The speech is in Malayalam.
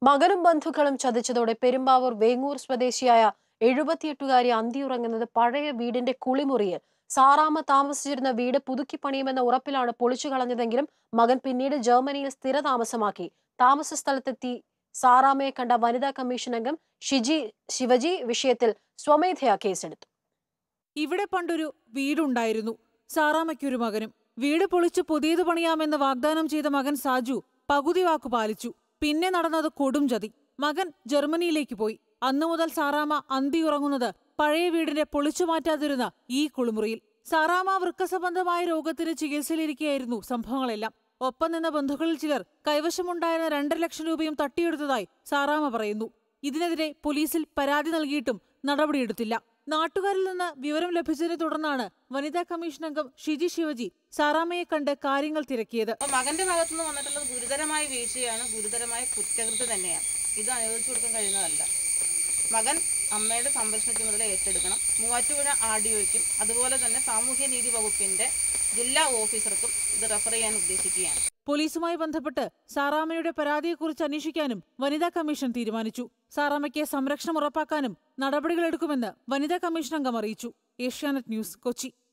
മകനും ബന്ധുക്കളും ചതിച്ചതോടെ പെരുമ്പാവൂർ വേങ്ങൂർ സ്വദേശിയായ എഴുപത്തിയെട്ടുകാരി അന്തിയുറങ്ങുന്നത് പഴയ വീടിന്റെ കുളിമുറിയിൽ സാറാമ്മ താമസിച്ചിരുന്ന വീട് പുതുക്കി പണിയുമെന്ന ഉറപ്പിലാണ് പൊളിച്ചു കളഞ്ഞതെങ്കിലും മകൻ പിന്നീട് ജർമ്മനിയിൽ സ്ഥിരതാമസമാക്കി താമസ സ്ഥലത്തെത്തി സാറാമ്മയെ കണ്ട വനിതാ കമ്മീഷൻ അംഗം ഷിജി ശിവജി വിഷയത്തിൽ സ്വമേധയാ കേസെടുത്തു ഇവിടെ പണ്ടൊരു വീടുണ്ടായിരുന്നു സാറാമ്മയ്ക്കൊരു മകനും വീട് പൊളിച്ച് പുതിയത് പണിയാമെന്ന് വാഗ്ദാനം ചെയ്ത മകൻ സാജു പകുതി വാക്കു പാലിച്ചു പിന്നെ നടന്നത് കൊടും ചതി മകൻ ജർമ്മനിയിലേക്ക് പോയി അന്നു മുതൽ സാറാമ്മ അന്തിയുറങ്ങുന്നത് പഴയ വീടിന്റെ പൊളിച്ചു മാറ്റാതിരുന്ന ഈ കുളിമുറിയിൽ സാറാമ്മ വൃക്കസംബന്ധമായ രോഗത്തിന് ചികിത്സയിലിരിക്കെയായിരുന്നു സംഭവങ്ങളെല്ലാം ഒപ്പം നിന്ന ബന്ധുക്കളിൽ ചിലർ കൈവശമുണ്ടായിരുന്ന രണ്ടര ലക്ഷം രൂപയും തട്ടിയെടുത്തതായി സാറാമ്മ പറയുന്നു ഇതിനെതിരെ പോലീസിൽ പരാതി നൽകിയിട്ടും നടപടിയെടുത്തില്ല നാട്ടുകാരിൽ നിന്ന് വിവരം ലഭിച്ചതിനെ തുടർന്നാണ് വനിതാ കമ്മീഷൻ അംഗം ഷിജി ശിവജി സാറാമ്മയെ കണ്ട് കാര്യങ്ങൾ തിരക്കിയത് അപ്പോൾ മകന്റെ ഭാഗത്തുനിന്ന് വന്നിട്ടുള്ളത് ഗുരുതരമായ വീഴ്ചയാണ് ഗുരുതരമായ കുറ്റകൃത്യം തന്നെയാണ് ഇത് അനുവദിച്ചു കൊടുക്കാൻ കഴിയുന്നതല്ല മകൻ അമ്മയുടെ സംരക്ഷണ ചുമതല ഏറ്റെടുക്കണം മൂവാറ്റുപുഴ ആർ ഡി ഒയ്ക്കും അതുപോലെ തന്നെ സാമൂഹ്യ നീതി വകുപ്പിന്റെ ജില്ലാ ഓഫീസർക്കും ഇത് റെഫർ ചെയ്യാൻ ഉദ്ദേശിക്കുകയാണ് പോലീസുമായി ബന്ധപ്പെട്ട് സാറാമ്മയുടെ പരാതിയെക്കുറിച്ച് അന്വേഷിക്കാനും വനിതാ കമ്മീഷൻ തീരുമാനിച്ചു സാറാമ്മയ്ക്ക് സംരക്ഷണം ഉറപ്പാക്കാനും നടപടികളെടുക്കുമെന്ന് വനിതാ കമ്മീഷൻ അംഗം അറിയിച്ചു ഏഷ്യാനെറ്റ് ന്യൂസ് കൊച്ചി